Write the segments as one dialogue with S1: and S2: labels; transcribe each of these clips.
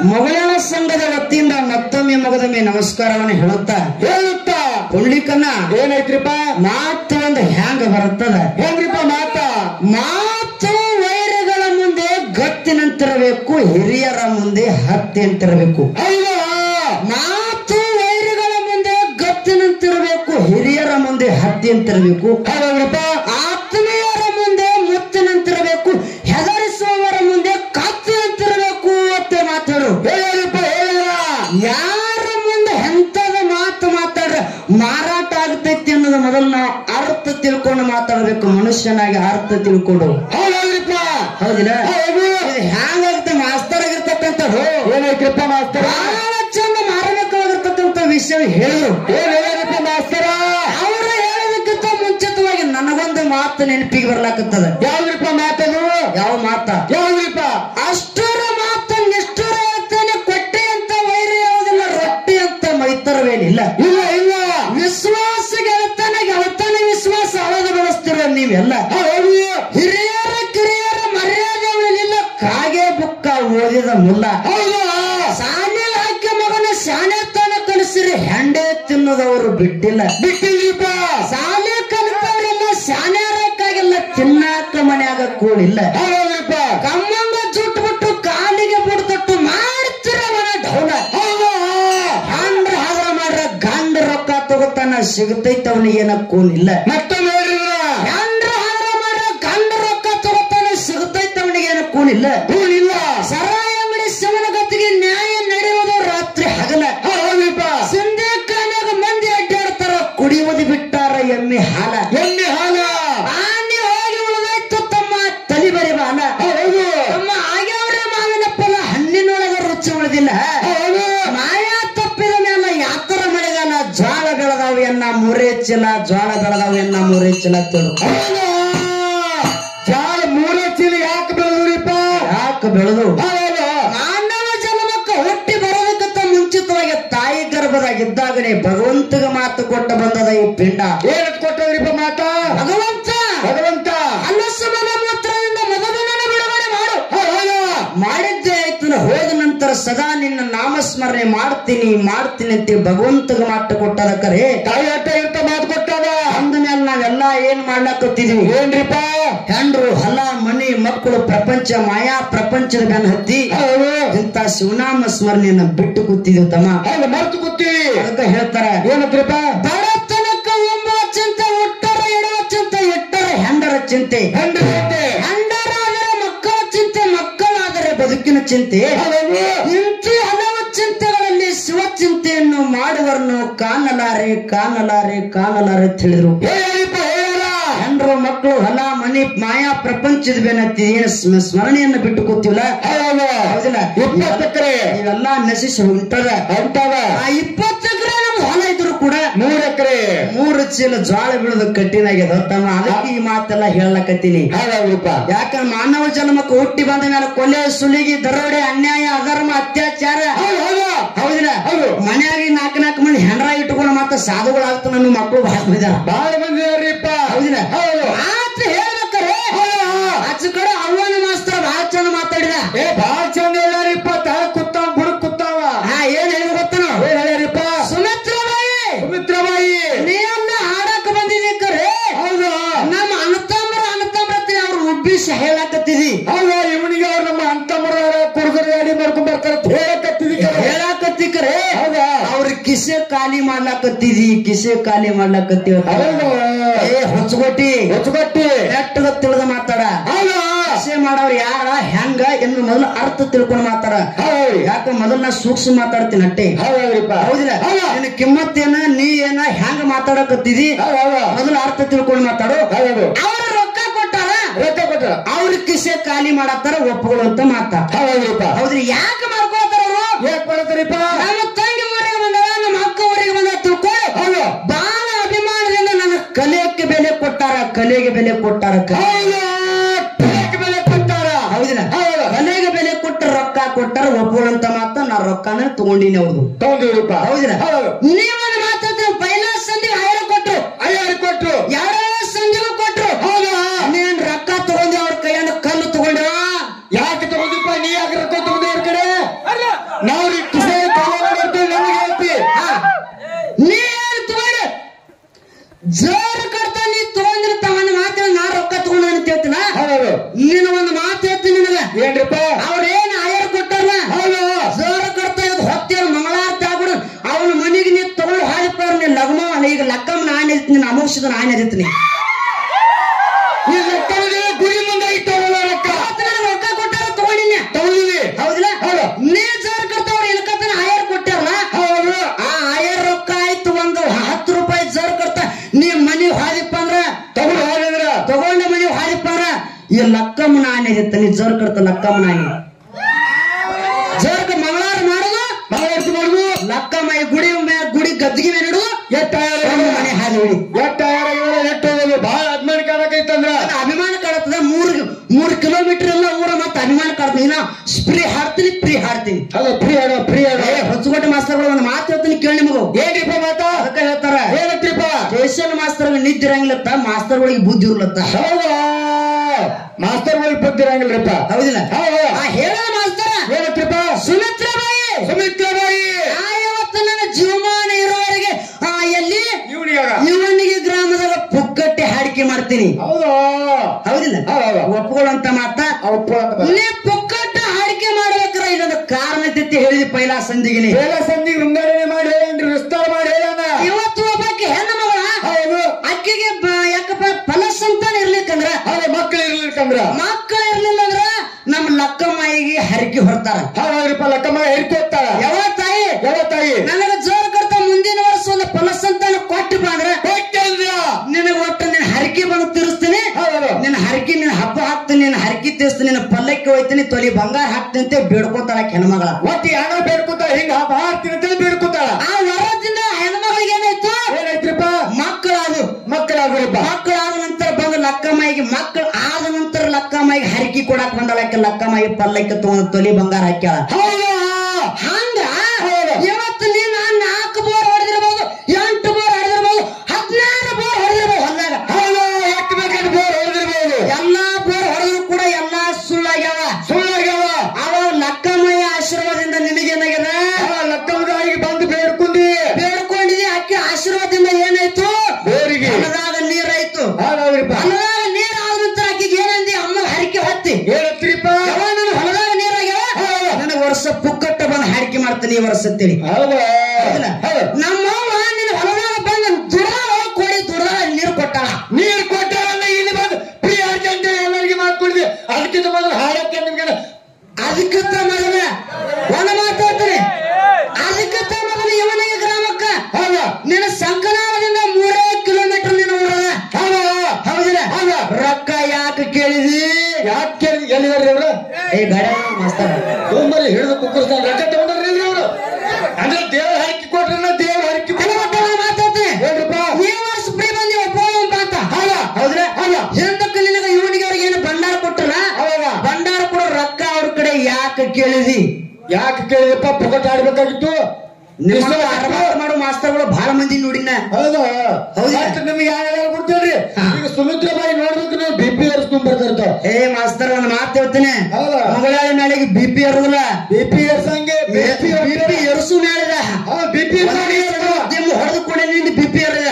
S1: ಮೊಘಲನ ಸಂಘದ ವತಿಯಿಂದ ಮತ್ತೊಮ್ಮೆ ಮಗದೊಮ್ಮೆ ನಮಸ್ಕಾರವನ್ನು ಹೇಳುತ್ತಾ
S2: ಹೇಳುತ್ತಾ
S1: ಪುಂಡ್ಲಿಕನ್ನ
S2: ಏನೈತ್ರಿಪ್ಪ
S1: ಮಾತು ಒಂದು ಹ್ಯಾಂಗ ಬರುತ್ತದ
S2: ಹೆಂಗ್ರಿಪ್ಪ ಮಾತ
S1: ಮಾತು ವೈರಗಳ ಮುಂದೆ ಗತ್ತಿನಂತಿರಬೇಕು ಹಿರಿಯರ ಮುಂದೆ ಹತ್ತಿ ಅಂತಿರಬೇಕು
S2: ಹೌದಾ
S1: ಮಾತು ವೈರಗಳ ಮುಂದೆ ಗತ್ತಿನಂತಿರಬೇಕು ಹಿರಿಯರ ಮುಂದೆ ಹತ್ತಿ ಅಂತಿರಬೇಕು
S2: ಹೌದ್ರಿಪ್ಪ
S1: ಆತ್ಮೀಯರ ಮುಂದೆ ಮುತ್ತಿನಂತಿರಬೇಕು ಹೆದರಿಸುವವರ ಮುಂದೆ ಕತ್ತಿನಂತಿರಬೇಕು ಅಂತ ಮಾತಾಡು
S2: ಹೇಳಿಪ್ಪ ಹೇಳಿಲ್ಲ
S1: ಯಾರ ಮುಂದೆ ಎಂತದ ಮಾತು ಮಾತಾಡ್ರ ಮಾರಾಟ ಆಗ್ತೈತಿ ಅನ್ನೋದು ಮೊದಲು ನಾವು ಅರ್ಥ ತಿಳ್ಕೊಂಡು ಮಾತಾಡ್ಬೇಕು ಮನುಷ್ಯನಾಗಿ ಅರ್ಥ ತಿಳ್ಕೊಂಡು
S2: ಹೌದ್ರಿಪ್ಪ
S1: ಹೌದಿಲ್ಲ
S2: ಹೌದು
S1: ಇದು ಹ್ಯಾಂಗಾಗುತ್ತೆ ಮಾಸ್ತರ್ ಆಗಿರ್ತಕ್ಕಂಥವ್ರು
S2: ಏನೈತ್ರಿಪ್ಪ ಮಾಸ್ತರ
S1: ಬಹಳ ಚಂದ ಮಾರಬೇಕಾಗಿರ್ತಕ್ಕಂಥ ವಿಷಯ ಹೇಳಿದ್ರು
S2: ಏನ್ ಹೇಳಿದ್ರಿಪ್ಪ ಮಾಸ್ತರ
S1: ಅವರು ಹೇಳೋದಕ್ಕಿಂತ ಮುಂಚಿತವಾಗಿ ನನಗೊಂದು ಮಾತು ನೆನಪಿಗೆ ಬರ್ಲಾಕತ್ತದ
S2: ಯಾವ್ದ್ರಿಪ್ಪ ಮಾತದು
S1: ಯಾವ ಮಾತ
S2: ಯಾವ್ದ್ರಿಪ್ಪ
S1: ಅಷ್ಟರ ಮಾತು ನಿಷ್ಠುರ ಹೇಳ್ತಾನೆ ಕೊಟ್ಟೆ ಅಂತ ವೈರ ಯಾವುದಿಲ್ಲ ರೊಟ್ಟಿ ಅಂತ ಮೈತರವೇನಿಲ್ಲ
S2: ಇಲ್ಲ ಇಲ್ಲ
S1: ವಿಶ್ವಾಸ ಗೆಳತನ ಗೆಳತನ ವಿಶ್ವಾಸ ಅಳದ ಬೆಳೆಸ್ತಿರ ನೀವೆಲ್ಲ
S2: ಹೌದು
S1: ಹಿರಿಯರ ಕಿರಿಯರ ಮರ್ಯಾದೆ ಉಳಿಲಿಲ್ಲ ಕಾಗೆ ಬುಕ್ಕ ಓದಿದ ಮುಲ್ಲ
S2: ಹೌದು
S1: ಶಾಲೆ ಹಾಕಿ ಮಗನ ಶಾಣೆತನ ಕಲಿಸಿರಿ ಹೆಂಡೆ ತಿನ್ನೋದವರು ಬಿಟ್ಟಿಲ್ಲ
S2: ಬಿಟ್ಟಿಲ್ರಿಪ್ಪ
S1: ಶಾಲೆ ಕಲಿತವರೆಲ್ಲ ಶಾಣ್ಯಾರಕ್ಕಾಗಿಲ್ಲ ತಿನ್ನಾಕ ಮನ್ಯಾಗ ಕೂಡಿಲ್ಲ
S2: ಹೌದ್ರಿಪ್ಪ
S1: ಕಮ್ಮಂಗ ಜುಟ್ಟು ಬಿಟ್ಟು ಕಾಲಿಗೆ ಬಿಡ್ತಟ್ಟು ಮಾಡ್ತಿರ ಮನ ಢೌಲ
S2: ಹೌದು
S1: ಹಂಡ್ರ ಹದ್ರ ಮಾಡ್ರ ಗಂಡ ರೊಕ್ಕ ತಗೋತಾನ ಸಿಗತೈತ ಅವನಿಗೆ ಏನ ಕೂನಿಲ್ಲ
S2: ಮತ್ತೊಮ್ಮೆ ಹೇಳಿದ್ರ
S1: ಗಂಡ್ರ ಹದ್ರ ಮಾಡ್ರ ಗಂಡ ರೊಕ್ಕ ತಗೋತಾನ ಸಿಗತೈತ ಅವನಿಗೆ ಏನ ಕೂನಿಲ್ಲ
S2: ಇಲ್ಲ
S1: ಸರಾಯಿ ಅಂಗಡಿ ಶಿವನ ಗತಿಗೆ ನ್ಯಾಯ ನಡೆಯುವುದು ರಾತ್ರಿ ಹಗಲ
S2: ಹೌದ್ರಿಪ್ಪ
S1: ಸಂಧ್ಯಾ ಕಾಲಾಗ ಮಂದಿ ಅಡ್ಡಾಡ್ತಾರ ಕುಡಿಯುವುದು ಬಿಟ್ಟಾರ ಎಮ್ಮೆ ಹಾಲ
S2: ಎಣ್ಣೆ ಹಾಲ
S1: ಆನೆ ಹೋಗಿ ಉಳಿದಾಯ್ತು ತಮ್ಮ ತಲಿ ಬರಿ ಬಾಲ
S2: ಹೌದು
S1: ತಮ್ಮ ಆಗ್ಯಾವ್ರೆ ಮಾವಿನ ಫಲ ಹಣ್ಣಿನೊಳಗ ರುಚಿ ಉಳಿದಿಲ್ಲ
S2: ಹೌದು
S1: ಮಾಯಾ ತಪ್ಪಿದ ಮೇಲೆ ಯಾತರ ಮಳೆಗಾಲ ಜ್ವಾಳ ಬೆಳೆದಾವ ಎನ್ನ ಮೂರೇ ಚೀಲ ಜ್ವಾಳ ಬೆಳೆದಾವ ಎನ್ನ ಮೂರೇ ಚೀಲ ತಿಳು
S2: ಹೌದು ಜಾಲ ಮೂರೇ ಚೀಲ ಯಾಕೆ ಬೆಳೆದ್ರಿಪ್ಪ
S1: ಯಾಕೆ ಬೆಳೆದು
S2: ಹೌದು
S1: ಮಾನವ ಜನ್ಮಕ್ಕೆ ಹುಟ್ಟಿ ಬರೋದಕ್ಕಿಂತ ಮುಂಚಿತವಾಗಿ ತಾಯಿ ಗರ್ಭದಾಗಿದ್ದಾಗನೇ ಭಗವಂತಗ ಮಾತು ಕೊಟ್ಟ ಬಂದದ ಈ ಪಿಂಡ
S2: ಏನತ್ ಕೊಟ್ಟದ್ರಿಪ್ಪ ಮಾತ
S1: ಭಗವಂತ
S2: ಭಗವಂತ
S1: ಅಲಸು ಮಲ ಮೂತ್ರದಿಂದ ಮೊದಲನೇ ಬಿಡುಗಡೆ ಮಾಡು
S2: ಹೌದು
S1: ಮಾಡಿದ್ದೆ ಆಯ್ತು ನಾ ಹೋದ ನಂತರ ಸದಾ ನಿನ್ನ ನಾಮಸ್ಮರಣೆ ಮಾಡ್ತೀನಿ ಮಾಡ್ತೀನಿ ಅಂತ ಭಗವಂತಗ ಮಾತು ಕೊಟ್ಟದ ಕರೆ
S2: ತಾಯಿ ಅಟ್ಟ ಇರ್ತ ಮಾತು ಕೊಟ್ಟದ
S1: ಅಂದ ಮೇಲೆ ನಾವೆಲ್ಲ ಏನ್ ಮಾಡ್ಲಾಕತ್ತಿದೀವಿ
S2: ಏನ್ರಿಪ್ಪ
S1: ಹೆಂಡ್ರು ಹೊಲ ಮನಿ ಮಕ್ಕಳು ಪ್ರಪಂಚ ಮಾಯಾ ಪ್ರಪಂಚದ ಬೆನ್ನ ಹತ್ತಿ
S2: ಹೌದು
S1: ಇಂತ ಶಿವನಾಮ ಸ್ಮರಣೆಯನ್ನ ಬಿಟ್ಟು ಕೂತಿದೀವಿ ತಮ್ಮ
S2: ಹೌದು ಮರ್ತು ಕೂತಿ
S1: ಅದಕ್ಕೆ ಹೇಳ್ತಾರ
S2: ಏನತ್ರಿಪ್ಪ
S1: ಬಡತನಕ್ಕ ಎಂಬ ಚಿಂತೆ ಹುಟ್ಟರ ಇಡುವ ಚಿಂತೆ ಇಟ್ಟರ ಹೆಂಡರ ಚಿಂತೆ
S2: ಹೆಂಡ್ರಿ ಐತೆ.
S1: ಹೆಂಡರಾದರೆ ಮಕ್ಕಳ ಚಿಂತೆ ಮಕ್ಕಳಾದರೆ ಬದುಕಿನ ಚಿಂತೆ
S2: ಹೌದು
S1: ಇಂಥ ಹಲವು ಚಿಂತೆಗಳಲ್ಲಿ ಶಿವ ಚಿಂತೆಯನ್ನು ಮಾಡುವರನ್ನು ಕಾಣಲಾರೆ ಕಾಣಲಾರೆ ಕಾಣಲಾರೆ ಅಂತ ಹೇಳಿದ್ರು
S2: ಹೇಳಿಪ್ಪ ಹೇಳ
S1: ಹೆಂಡ್ರು ಮಕ್ಕಳು ಹೊಲ ಮನಿ ಮಾಯಾ ಪ್ರಪಂಚದ ಬೆನ್ನತ್ತಿ ಏನ್ ಸ್ಮ- ಸ್ಮರಣೆಯನ್ನು ಬಿಟ್ಟು ಕೂತಿವಲ್ಲ
S2: ಹೌದು
S1: ಹೌದಿಲ್ಲ
S2: ಇಪ್ಪತ್ತು ಎಕರೆ
S1: ಇವೆಲ್ಲ ನಶಿಸಿ ಹೊಂಟದ
S2: ಅಂತವ
S1: ಆ ಇಪ್ಪತ್ತು ಎಕರೆ ನಮ್ದು ಹೊಲ ಇದ್ರು ಕೂಡ
S2: ಮೂರ್ ಎಕರೆ
S1: ಮೂರು ಚೀಲ ಜ್ವಾಳ ಬೀಳೋದು ಕಠಿಣ ಆಗ್ಯದ ತಮ್ಮ ಅದಕ್ಕೆ ಈ ಮಾತೆಲ್ಲ ಹೇಳಕತ್ತೀನಿ
S2: ಹೌದಪ್ಪ
S1: ಯಾಕಂದ್ರೆ ಮಾನವ ಜನ್ಮಕ್ಕೆ ಹುಟ್ಟಿ ಬಂದ ಮೇಲೆ ಕೊಲೆ ಸುಲಿಗಿ ದರೋಡೆ ಅನ್ಯಾಯ ಅಧರ್ಮ ಅತ್ಯಾಚಾರ
S2: ಹೌದು ಹೌದು
S1: ಹೌದಿಲ್ಲ
S2: ಹೌದು.
S1: ಮನ್ಯಾಗ ನಾಲ್ಕು ನಾಲ್ಕು ಮಂದಿ ಹೆಂಡ್ರ ಇಟ್ಕೊಂಡು ಮತ್ತೆ ಸಾಧುಗಳಾಗ್ತ ನನ್ನ ಮಕ್ಕಳು ಬಹಳ ಮಂದಿ ಅದಾರ.
S2: ಬಹಳ ಮಂದಿ ಇದಾರ್ರಿಪ್ಪ
S1: ಹೌದಿಲ್ಲ
S2: ಹೌದು
S1: ಮಾತು ಹೇಳ್ಬೇಕಾರೆ ಆಚೆ ಕಡೆ ಅವ್ವನ ಮಾಸ್ತರ ಬಹಳ ಚಂದ ಮಾತಾಡಿದ
S2: ಏ ಬಹಳ ಚಂದ ಹೇಳ್ಯಾರಿಪ್ಪ ತಳ ಕುತ್ತಾವ ಬುಡಕ್ ಕುತ್ತಾವ
S1: ಹಾ ಏನ್ ಹೇಳಿದ ಗೊತ್ತನು
S2: ಏನ್ ಹೇಳ್ಯಾರಿಪ್ಪ
S1: ಸುಮಿತ್ರಬಾಯಿ
S2: ಸುಮಿತ್ರಬಾಯಿ
S1: ನೀವನ್ನ ಹಾಡಕ್ ಬಂದಿದ್ದೀ ಕರೆ
S2: ಹೌದು
S1: ನಮ್ಮ ಅಣ್ಣತಮ್ಮರ ಅಣ್ಣತಮ್ಮರತ್ತೆ ಅವ್ರು ಉಬ್ಬಿಸಿ ಹೇಳಕತ್ತಿದಿ
S2: ಹೌದು ಇವನಿಗೆ ಅವ್ರು ನಮ್ಮ ಅಂತಮ್ಮರ ಕುಡುಗರು ಗಾಡಿ ಮಾಡ್ಕೊಂಡ್ ಬರ್ತಾರ ಅಂತ ಹೇಳಕತ್ತಿದಿ
S1: ಹೇಳಕತ್ತಿ ಕರೆ
S2: ಹೌದಾ
S1: ಅವ್ರ ಕಿಸೆ ಖಾಲಿ ಮಾಡ್ಲಾಕತ್ತಿದಿ ಕಿಸೆ ಖಾಲಿ ಮಾಡ್ಲಾಕತ್ತೀವಿ
S2: ಹೌದು
S1: ಏ ಹೊಚ್ಚಗೊಟ್ಟಿ
S2: ಹೊಚ್ಚಗಟ್ಟಿ
S1: ನೆಟ್ಟಗ ತಿಳಿದ ಮಾತಾಡ
S2: ಹೌದು
S1: ಕಿಸೆ ಮಾಡವ್ರು ಯಾರ ಹೆಂಗ ಎಂದು ಮೊದಲು ಅರ್ಥ ತಿಳ್ಕೊಂಡು ಮಾತಾಡ
S2: ಹೌದು
S1: ಯಾಕ ಮೊದಲು ನಾ ಸೂಕ್ಷ್ಮ ಮಾತಾಡ್ತೀನಿ ಅಟ್ಟೆ
S2: ಹೌದ್ರಿಪ್ಪ
S1: ಹೌದಿಲ್ಲ
S2: ಹೌದು
S1: ನಿನ್ನ ಕಿಮ್ಮತ್ತೇನ ನೀ ಏನ ಹೆಂಗ ಮಾತಾಡಕತ್ತಿದಿ
S2: ಹೌದು ಹೌದು
S1: ಮೊದಲು ಅರ್ಥ ತಿಳ್ಕೊಂಡು ಮಾತಾಡು
S2: ಹೌದು
S1: ಅವ್ರ ರೊಕ್ಕ ಕೊಟ್ಟಾರ
S2: ರೊಕ್ಕ ಕೊಟ್ಟ
S1: ಅವ್ರ ಕಿಸೆ ಖಾಲಿ ಮಾಡತ್ತಾರ ಒಪ್ಪುಗಳಂತ ಮಾತಾ
S2: ಹೌದ್ರಿಪ್ಪ
S1: ಹೌದ್ರಿ ಯಾಕೆ ಮಾಡ್ಕೊಳ್ತಾರ ಅವರು
S2: ಯಾಕೆ ಮಾಡ್ತಾರಿಪ್ಪ
S1: ನಮ್ಮ ತಂಗಿ ಊರಿಗೆ ಬಂದಾರ ನಮ್ಮ ಅಕ್ಕ ಊರಿಗೆ ಬಂದ ತಿಳ್ಕೊಳ್ಳಿ
S2: ಹೌದು
S1: ಬಾಳ ಅಭಿಮಾನದಿಂದ ನನ್ನ ಕಲೆಯಕ್ಕೆ ಬೆಲೆ ಕೊಟ್ಟಾರ ಕಲೆಗೆ ಬೆಲೆ ಕೊಟ್ಟಾರ ಕ-
S2: ಹೌದು ಟೇಕ್ ಬೆಲೆ ಕೊಟ್ಟಾರ
S1: ಹೌದಿಲ್ಲ
S2: ಹೌದು
S1: ಕಲೆಗೆ ಬೆಲೆ ಕೊಟ್ಟ ರೊಕ್ಕ ಕೊಟ್ಟಾರ ಒಪ್ಪುಗಳಂತ ಮಾತ ನಾ ರೊಕ್ಕನ ತಗೊಂಡಿನಿ ಅವ್ರದ್ದು
S2: ತಗೊಂಡಿವ್ರಿಪ್ಪ
S1: ಹೌದಿಲ್ಲ
S2: ಹೌದು
S1: ನೀವನ್ನ ಮಾತಾಡ್ತೀವಿ ಪೈಲಾ ಸಂಧಿ ಹೈರ ಕೊಟ್ರು
S2: ಅಯ್ಯಾರು ಕೊಟ್ರು
S1: ಯಾರ ಸಂಧಿಗೂ ಕೊಟ್ರು
S2: ಹೌದು
S1: ನೀನ್ ರೊಕ್ಕ ತಗೊಂಡಿ ಅವ್ರ ಕೈಯನ್ನ ಕಲ್ಲು ತಗೊಂಡ್ಯವ
S2: ಯಾಕೆ ತಗೊಂಡಿಪ್ಪ ನೀ ಯಾಕೆ ರೊಕ್ಕ ತಗೊಂಡಿ ಅವ್ರ ಕಡೆ
S1: ಅದಿತ್ತು ನಿನ್ನ ಅಮೋಷದ ನಾನೇ ಅದಿತ್ತು
S2: ಈ ಲೆಕ್ಕವಿದೆ ಗುರಿ ಮುಂದೆ ಇಟ್ಟವಲ್ಲ ಲೆಕ್ಕ
S1: ರೊಕ್ಕ ಕೊಟ್ಟಾರ ತಗೊಂಡಿನ
S2: ತಗೊಳ್ಳಿ
S1: ಹೌದಿಲ್ಲ
S2: ಹೌದು.
S1: ನೀ ಜರ್ ಕರ್ತಾವ್ರ ಇಲ್ಕತನ ಆಯರ್ ಕೊಟ್ಟಾರಲ್ಲ
S2: ಹೌದು
S1: ಆ ಆಯರ್ ರೊಕ್ಕ ಆಯ್ತು ಒಂದು ಹತ್ತು ರೂಪಾಯಿ ಜರ್ ಕರ್ತ ನೀ ಮನಿ ಹಾದಿಪ್ಪ ಅಂದ್ರ
S2: ತಗೊಂಡು ಹಾಗಿದ್ರ
S1: ತಗೊಂಡ ಮನಿ ಹಾದಿಪ್ಪ ಅಂದ್ರ ಈ ಲಕ್ಕಮ್ಮ ನಾನೇ ಇತ್ತ ನೀ ಜರ್ ಕರ್ತ ಲಕ್ಕಮ್ಮ ನಾನಿ ಜರ್ಕ ಮಂಗಳವಾರ ಮಾಡೋದು
S2: ಮಹಾರಾಷ್ಟ್ರ ಮಾಡುದು
S1: ಲಕ್ಕಮ್ಮ ಈ ಗುಡಿ ಮೇ- ಗುಡಿ ಗದ್ದಿಗೆ ಮೇಲೆ ಇಡುದು
S2: ಎಟ್ಟ
S1: ಒಂದು ಮನೆ ಹಾದಿ ಹೊಡಿ
S2: ಎಟ್ಟ ಎಟ್ಟು ಹೋಗೋದು ಬಹಳ ಅಭಿಮಾನ ಕಾಣಕೈತಂದ್ರ
S1: ಅದ್ ಅಭಿಮಾನ ಕಾಡತ್ತದ ಮೂರ್ ಮೂರ್ ಕಿಲೋಮೀಟರ್ ಎಲ್ಲ ಊರ ಮತ್ತೆ ಅಭಿಮಾನ ಕಾಡ್ತೀನಿ ನಾ ಸ್ಪ್ರೀ ಹಾಡ್ತೀನಿ ಫ್ರೀ ಹಾಡ್ತೀನಿ
S2: ಅಲ್ಲ ಫ್ರೀ ಆಡ ಫ್ರೀ ಆಡ
S1: ಏ ಹೊಸಕೋಟೆ ಮಾಸ್ತರ್ಗಳು ಒಂದು ಮಾತು ಹೇಳ್ತೀನಿ ಕೇಳಿ ನಿಮಗೂ
S2: ಏನ್ರಿಪ್ಪ ಮಾತಾ
S1: ಅದಕ್ಕೆ ಹೇಳ್ತಾರ
S2: ಏನಂತ್ರಿಪ್ಪ
S1: ಸ್ಟೇಷನ್ ಮಾಸ್ತರ್ ನಿದ್ದಿರಂಗಿಲ್ಲತ್ತ ಮಾಸ್ತರ್ಗಳಿಗೆ ಬುದ್ಧಿ ಇರ್ಲತ್ತ
S2: ಹೌದಾ ಮಾಸ್ತರ್ ಬಳಿ ಬಂದಿರಂಗಿಲ್ರಿಪ್ಪ
S1: ಹೌದಿಲ್ಲ
S2: ಹೌದು
S1: ಆ ಹೇಳ ಮಾಸ್ತರ
S2: ಏನಂತ್ರಿಪ್ಪ
S1: ಸುಮಿತ್ರ ಬಾಯಿ
S2: ಸುಮಿತ್ರ ಬಾಯಿ
S1: ಆ ಇವತ್ತು ನನ್ನ ಜೀವಮಾನ ಇರುವವರೆಗೆ ಆ ಎಲ್ಲಿ
S2: ಇವನಿಗಾಗ
S1: ಇವನಿಗೆ ಗ್ರಾಮದಾಗ ಪುಕ್ಕಟ್ಟೆ ಹಾಡಿಕೆ ಮಾಡ್ತೀನಿ
S2: ಹೌದಾ
S1: ಹೌದಿಲ್ಲ
S2: ಹೌದು.
S1: ಒಪ್ಕೊಳ್ಳುವಂತ ಮಾತ
S2: ಅಪ್ಪ ಅಂತ ಬರ.
S1: ನೀ ಪುಕ್ಕಟ್ಟ ಹಾಡಿಕೆ ಮಾಡ್ಬೇಕ್ರ ಇದೊಂದು ಕಾರಣ ತಿತ್ತಿ ಹೇಳಿದಿ ಪೈಲಾ ಸಂದಿಗಿನಿ
S2: ಬೇಗ ಸಂಧಿ ವೃಂದಾವನೆ ಮಾಡಿ ಹೇಳೇನ್ರಿ ವಿಸ್ತಾರ ಮಾಡಿ ಹೇಳೋಣ
S1: ಇವತ್ತು ಒಬ್ಬಾಕಿ ಹೆಣ್ಣು ಮಗಳ
S2: ಹೌದು
S1: ಅಕ್ಕಿಗೆ ಬ- ಯಾಕಪ್ಪ ಫಲಸಂತಾನ ಇರ್ಲಿಕ್ಕಂದ್ರ
S2: ಹೌದು ಮಕ್ಕಳು ಇರ್ಲಿಕ್ಕಂದ್ರ
S1: ಮಕ್ಕಳು ಇರ್ಲಿಲ್ಲ ಅಂದ್ರ ನಮ್ಮ ಲಕ್ಕಮ್ಮಾಯಿಗೆ ಹರಕೆ ಹೊರ್ತಾರ
S2: ಹೌದ್ರಿಪ್ಪ ಲಕ್ಕಮ್ಮ ಹಿಡ್ಕೊತಾರ
S1: ಯಾವ ತಾಯಿ
S2: ಯಾವ ತಾಯಿ
S1: ನನಗ ಜೋರ್ ಕರ್ತ ಮುಂದಿನ ವರ್ಷ ಒಂದು ಫಲಸಂತಾನ ಕೊಟ್ಟು ಬಾ ಅಂದ್ರ
S2: ಕೊಟ್ಟಂದ್ರ
S1: ನಿನಗ ಒಟ್ಟು ನಿನ್ನ ಹರಕೆ ಬಂದು ತಿರ್ಸ್ತೀನಿ
S2: ಹೌದು
S1: ನಿನ್ನ ಹರಕೆ ನಿನ್ನ ಹಬ್ಬ ಹಾಕ್ತೀನಿ ನಿನ್ನ ಹರಕೆ ತೀರಿಸ್ತೀನಿ ನಿನ್ನ ಪಲ್ಲಕ್ಕಿ ಹೋಯ್ತೀನಿ ತೊಲಿ ಬಂಗಾರ ಹಾಕ್ತೀನಿ ಅಂತ ಬೇಡ್ಕೊತಾಳ ಹೆಣ್ಮಗಳ
S2: ಒಟ್ಟಿ ಹಣ ಬೇಡ್ಕೊತಾಳ ಹಿಂಗ ಹಾರ್ತೀನಿ ಅಂತ ಬೇಡ್ಕೊತಾಳ
S1: ಆ ವರದಿಂದ ಹೆಣ್ಮಗಳಿಗೆ ಏನಾಯ್ತು
S2: ಏನಾಯ್ತ್ರಿಪ್ಪ
S1: ಮಕ್ಕಳಾದು
S2: ಮಕ್ಕಳಾಗ್ರಿಪ್ಪ
S1: ಮಕ್ಕಳಾದ ನಂತರ ಬಂದ ಲಕ್ಕಮ್ಮಾಯಿಗೆ ಮಕ್ಕಳು ಆದ ನಂತರ ಲಕ್ಕಮ್ಮಾಯಿಗೆ ಹರಕೆ ಕೊಡಾಕ್ ಬಂದಳಕ್ಕೆ ಲಕ್ಕಮ್ಮಾಯಿ ಪಲ್ಲಕ್ಕಿ ತಗೊಂಡು ತೊಲಿ ಬಂಗಾರ ಹಾಕ್ಯಾಳ
S2: ಹೌದಾ
S1: ಹಂಗ
S2: ಹೌದು.
S1: ಇವತ್ತು ನೀನು ನಾಲ್ಕು ಬೋರ್ ಹೊಡೆದಿರ್ಬೋದು ಎಂಟು ಬೋರ್ ಹೊಡೆದಿರ್ಬೋದು ಹದಿನಾರು ಬೋರ್ ಹೊಡೆದಿರ್ಬೋದು ಹೊಲ್ದಾಗ
S2: ಹೌದು ಎಷ್ಟು ಬೇಕಾದ್ರೆ ಬೋರ್ ಹೊಡೆದಿರ್ಬೋದು
S1: ಎಲ್ಲಾ ಬೋರ್ ಹೊಡೆದ್ರು ಕೂಡ ಎಲ್ಲಾ ಸುಳ್ಳಾಗ್ಯಾವ
S2: ಸುಳ್ಳಾಗ್ಯಾವ
S1: ಅವ ಲಕ್ಕಮ್ಮಯ್ಯ ಆಶೀರ್ವಾದದಿಂದ ನಿನಗೇನಾಗ್ಯದ
S2: ಲಕ್ಕಮದಾಗಿ ಬಂದು ಬೇಡ್ಕೊಂಡಿ
S1: ಬೇಡ್ಕೊಂಡಿದಿ ಅಕ್ಕಿ ಆಶೀರ್ವಾದದಿಂದ ಏನಾಯ್ತು
S2: ಬೋರಿಗೆ
S1: ಹೊಲದಾಗ ನೀರಾಯ್ತು
S2: ಹೌದ್ರಿಪ್ಪ
S1: ಹೊಲದಾಗ ನೀರ್ ಆದ ನಂತರ ಆಕಿಗೆ ಏನಂದಿ ಅಮ್ಮ ಹರಕೆ ಹೊತ್ತಿ
S2: ಏನತ್ರಿಪ್ಪ
S1: ಯಾವ ನನ್ನ ಹೊಲದಾಗ ನೀರಾಗ್ಯಾವ
S2: ಹೌದು.
S1: ನನಗೆ ವರ್ಷ ಪುಕ್ಕಟ್ಟ ಬಂದು ಹಾಡಿಕೆ ಮಾಡ್ತೀನಿ ಈ ವರ್ಷ ಅಂತೇಳಿ
S2: ಹೌದಾ
S1: ಹೌದಲ್ಲ?
S2: ಹೌದು
S1: ನಮ್ಮವ್ವ ನಿನ್ನ ಹೊಲದಾಗ ಬಂದು ದುಡಾಳ ಕೋಳಿ ದುಡಾಳ ನೀರು ಕೊಟ್ಟಾಳ
S2: ನೀರ್ ಕೊಟ್ಟಾರಲ್ಲ ಇಲ್ಲಿ ಬಂದು ಪ್ರಿಯ ಅಂತ ಎಲ್ಲರಿಗೆ ಮಾಡ್ಕೊಂಡಿದ್ವಿ ಅದಕ್ಕಿಂತ ಮೊದಲು ಹಾಡಕ್ಕೆ ನಿಮ್ಗೆ
S1: ಅದಕ್ಕಿಂತ ಮೊದಲ ಒಂದು ಮಾತಾಡ್ತೀನಿ ಅದಕ್ಕಿಂತ ಮೊದಲು ಇವನಿಗೆ ಗ್ರಾಮಕ್ಕ
S2: ಹೌದಾ
S1: ನಿನ್ನ ಸಂಕನಾಳದಿಂದ ಮೂರೇ ಕಿಲೋಮೀಟರ್ ನಿನ್ನ ಊರದ
S2: ಹೌದಾ
S1: ಹೌದಿಲ್ಲ
S2: ಹೌದಾ
S1: ರೊಕ್ಕ ಯಾಕೆ ಕೇಳಿದಿ
S2: ಯಾಕೆ ಎಲ್ಲಿದಾರೆ ಅವರು
S1: ಏ ಗಡ ಮಾಸ್ತರ್
S2: ತುಂಬಲ್ಲಿ ಹಿಡಿದು ಕುಕ್ಕರ್ಸ್ತಾನ ರೊಕ್ಕ ತಗೊಂಡ್ರಿ ಅವರು ಅಂದ್ರೆ ದೇವ್ರ ಹಾಕಿ ಕೊಟ್ರೆ ದೇವ್ರ ಹಾಕಿ
S1: ಅಲ್ಲ ಮತ್ತೆ ನಾ ಮಾತಾಡ್ತೀನಿ
S2: ಹೇಳ್ರಪ್ಪ
S1: ಈ ವರ್ಷ ಫ್ರೀ ಬಂದಿ ಒಪ್ಪ ಅಂತ
S2: ಹೌದಾ
S1: ಹೌದ್ರ
S2: ಹೌದಾ
S1: ಹಿಂದಕ್ಕೆ ನಿನಗೆ ಇವನಿಗೆ ಅವ್ರಿಗೆ ಏನು ಭಂಡಾರ ಕೊಟ್ಟಲ್ಲ
S2: ಹೌದಾ
S1: ಭಂಡಾರ ಕೊಡೋ ರೊಕ್ಕ ಅವ್ರ ಕಡೆ ಯಾಕೆ ಕೇಳಿದಿ
S2: ಯಾಕೆ ಕೇಳಿದಪ್ಪ ಪುಗಟ್ ಆಡ್ಬೇಕಾಗಿತ್ತು
S1: ನಿಮ್ಮ ಅರವತ್ತು ಮಾಡೋ ಮಾಸ್ತರ್ಗಳು ಬಹಳ ಮಂದಿ ನೋಡಿನ
S2: ಹೌದಾ
S1: ಹೌದಾ?
S2: ಮತ್ತೆ ನಿಮ್ಗೆ ಯಾರು ಕೊಡ್ತೇವ್ರಿ
S1: ಹಾ.
S2: ಈಗ ಸುಮಿತ್ರ ಬಾಯಿ ನೋಡ್ಬೇಕು ನಾವು ಬಿ ಪಿ ಏರ್ಸ್ಕೊಂಡ್ ಬರ್ತಾರ
S1: ಏ ಮಾಸ್ತರ್ ಒಂದು ಮಾತು ಹೇಳ್ತೇನೆ
S2: ಹೌದಾ?
S1: ಮಗಳಾಳಿ ನಾಳೆಗೆ ಬಿ ಪಿ ಇರೋದಿಲ್ಲ
S2: ಬಿ ಪಿ ಏರ್ಸಂಗೆ ಬಿ ಪಿ
S1: ಬಿ ಪಿ ಎರ್ಸು ಮೇಳಿದ
S2: ಬಿ ಪಿ
S1: ಜಿಮ್ ಹೊಡೆದು ಕೂಡ ನಿಂದು ಬಿ ಪಿ ಇರದ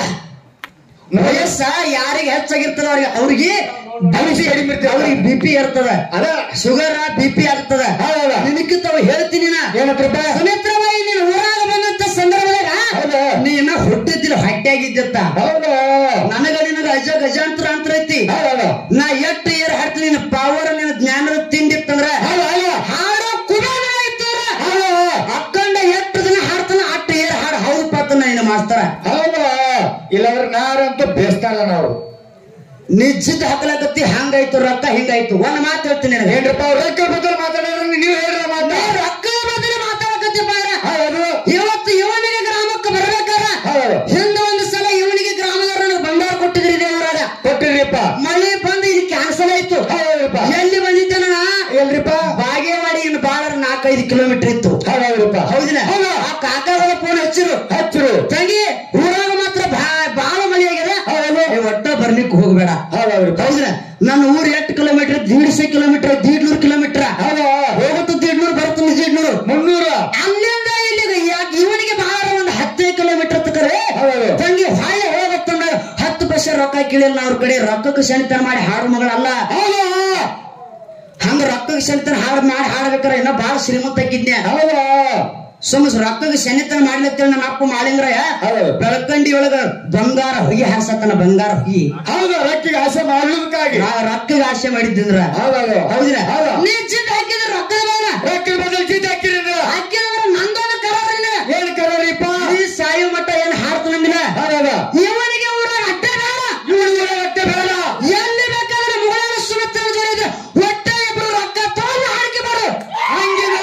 S1: ವಯಸ್ಸ ಯಾರಿಗೆ ಹೆಚ್ಚಾಗಿರ್ತದ ಅವ್ರಿಗೆ ಅವ್ರಿಗೆ
S2: ಭವಿಷ್ಯ ಕಡಿಮೆ ಇರ್ತದೆ.
S1: ಅವ್ರಿಗೆ ಬಿ ಪಿ ಇರ್ತದ
S2: ಅದ
S1: ಶುಗರ್ ಬಿ ಪಿ ಆಗ್ತದ
S2: ಹೌದಾ?
S1: ನಿನಕ್ಕಿಂತ ಅವ್ ಹೇಳ್ತೀನಿ ನಾ
S2: ಏನತ್ರಪ್ಪ
S1: ಸುಮಿತ್ರವಾಗಿ ನೀನು ಊರಾಗ ಬಂದಂತ ಸಂದರ್ಭದಾಗ
S2: ಹೌದಾ?
S1: ನೀನ ಹುಟ್ಟಿದ್ದಿಲ್ಲ ಹೊಟ್ಟೆಯಾಗಿದ್ದತ್ತ
S2: ಹೌದಾ
S1: ನನಗ ನಿನಗ ಅಜ ಗಜಾಂತರ ಅಂತ ಐತಿ
S2: ಹೌದಾ
S1: ನಾ ಎಷ್ಟು ಏರ್ ಹಾಡ್ತೀನಿ ನಿನ್ನ ಪವರ್ ನಿನ್ನ ಜ್ಞಾನದ ತಿಂಡಿತ್ತಂದ್ರ
S2: ಹೌದಾ ಹೌದಾ
S1: ಹಾಡೋ ಕುಬೇರ ಇತ್ತಂದ್ರ
S2: ಹೌದಾ
S1: ಅಕ್ಕಂಡ ಎಷ್ಟು ದಿನ ಹಾಡ್ತಾನ ಅಟ್ಟು ಏರ್ ಹಾಡು ಹೌದು ಪಾತನ ನಿನ್ನ ಮಾಸ್ತರ
S2: ಹೌದಾ ಇಲ್ಲಾಂದ್ರೆ ನಾರಂತೂ ಬೇಸ್ತಾರ ನಾವು
S1: ನಿಜ್ಜಿದ್ ಹಾಕ್ಲಕತ್ತಿ ಹಂಗಾಯ್ತು ರೊಕ್ಕ ಹಿಂಗಾಯ್ತು ಒಂದ್ ಮಾತು ಹೇಳ್ತೀನಿ ನಿನಗೆ.
S2: ಏನ್ರಪ್ಪ ಅವ್ರ ರೊಕ್ಕ ಬದಲು ಮಾತಾಡೋರು ನೀವು ಹೇಳ್ರ ಮಾತಾ
S1: ನೀ ರೊಕ್ಕ ಬದಲು ಮಾತಾಡಕತ್ತಿ ಬಾರ
S2: ಹೌದು
S1: ಇವತ್ತು ಇವನಿಗೆ ಗ್ರಾಮಕ್ಕೆ ಬರ್ಬೇಕಾರ
S2: ಹೌದು
S1: ಹಿಂದ ಒಂದು ಸಲ ಇವನಿಗೆ ಗ್ರಾಮದವ್ರು ನನಗೆ ಬಂಡಾರ ಕೊಟ್ಟಿದ್ರಿ ದೇವರಾಗ
S2: ಕೊಟ್ಟಿರಿಪ್ಪ
S1: ಮಳೆ ಬಂದು ಇದು ಕ್ಯಾನ್ಸಲ್ ಆಯ್ತು
S2: ಹೌದ್ರಿಪ್ಪ
S1: ಎಲ್ಲಿ ಬಂದಿದ್ದಾನ
S2: ಎಲ್ರಿಪ್ಪ
S1: ಬಾಗೇವಾಡಿ ಇನ್ನು ಬಾಳ ನಾಲ್ಕೈದು ಕಿಲೋಮೀಟರ್ ಇತ್ತು
S2: ಹೌದ್ರಿಪ್ಪ
S1: ಹೌದಿಲ್ಲ
S2: ಹೌದು.
S1: ಆ ಕಾಕಾಗಳ ಫೋನ್ ಹಚ್ಚಿರು
S2: ಹಚ್ಚರು
S1: ತಂಗಿ ಊರಾಗ ಮಾತ್ರ ಬಾ- ಬಾಳ ಮಳೆ ಆಗ್ಯದ
S2: ಹೌದು
S1: ನೀವ್ ಒಟ್ಟ ಬರ್ಲಿಕ್ಕೆ ಹೋಗ್ಬೇಡ
S2: ಹೌದ್ರಿಪ್ಪ
S1: ಹೌದಿಲ್ಲ ನನ್ನ ಊರ್ ಎಷ್ಟು ಕಿಲೋಮೀಟರ್ ದೀಡ್ಸೆ ಕಿಲೋಮೀಟರ್ ದೀಡ್ನೂರು ಕಿಲೋಮೀಟರ್
S2: ಹೌದಾ
S1: ಹೋಗುತ್ತೆ ದೀಡ್ನೂರು ಬರುತ್ತೆ ದೀಡ್ನೂರು
S2: ಮುನ್ನೂರ
S1: ಅಲ್ಲಿಂದ ಇಲ್ಲಿಗೆ ಯಾಕೆ ಇವನಿಗೆ ಬಹಳ ಒಂದು ಹತ್ತೈದು ಕಿಲೋಮೀಟರ್ ತಕರೆ
S2: ಹೌದು
S1: ತಂಗಿ ಹೊಳ್ಳಿ ಹೋಗತ್ತಂದ ಹತ್ತು ಪೈಸೆ ರೊಕ್ಕ ಕೇಳಿಲ್ಲ ಅವ್ರ ಕಡೆ ರೊಕ್ಕಕ್ಕೆ ಶನಿತನ ಮಾಡಿ ಹಾಡು ಮಗಳಲ್ಲ
S2: ಹೌದಾ
S1: ಹಂಗ ರೊಕ್ಕಕ್ಕೆ ಶನಿತನ ಹಾಡು ಮಾಡಿ ಹಾಡ್ಬೇಕಾರೆ ಇನ್ನ ಬಹಳ ಶ್ರೀಮಂತ ಆಗಿದ್ನೆ
S2: ಹೌದಾ
S1: ಸುಮ್ಮ ರೊಕ್ಕಗೆ ಶನಿತನ ಮಾಡ್ಲತ್ತೇಳಿ ನನ್ನ ಅಪ್ಪ ಮಾಳಿಂಗ್ರಯ
S2: ಹೌದು.
S1: ಬೆಳಕಂಡಿ ಒಳಗ ಬಂಗಾರ ಹೊಗೆ ಹಾರ್ಸತ್ತನ ಬಂಗಾರ ಹೊಗಿ
S2: ಹೌದು ರೊಕ್ಕಿಗೆ ಆಸೆ ಮಾಡ್ಲಿಕ್ಕಾಗಿ
S1: ನಾ ರೊಕ್ಕಗೆ ಆಸೆ ಮಾಡಿದ್ದಂದ್ರ
S2: ಹೌದು
S1: ಹೌದಿಲ್ಲ
S2: ಹೌದು
S1: ನೀ ಚಿಟ್ ಹಾಕಿದ್ರೆ ರೊಕ್ಕದ ಬೇಡ
S2: ರೊಕ್ಕದ ಬದಲು ಚೀಟಿ ಹಾಕಿರಿ
S1: ಹಾಕಿದ್ರೆ ನಂದೊಂದು ಕರಾರ ಇಲ್ಲ
S2: ಏನ್ ಕರೋರಿಪ್ಪ
S1: ಈ ಸಾಯು ಮಟ್ಟ ಏನ್ ಹಾರ್ತ ನಮ್ಮಿನ
S2: ಹೌದೌದ
S1: ಇವನಿಗೆ ಊರಾಗ ಅಡ್ಡ ಬೇಡ
S2: ಇವ್ರು ಹೊಟ್ಟೆ ಬೇಡ
S1: ಎಲ್ಲಿ ಬೇಕಾದ್ರೆ ಮುಗಳೇನ ಸುಮಿತ್ರ ಜೋಡಿದ್ರೆ ಒಟ್ಟೆ ಇಬ್ರು ರೊಕ್ಕ ತಗೊಂಡು ಹಾಡಿಕೆ ಮಾಡು
S2: ಹಂಗಿಲ್ಲ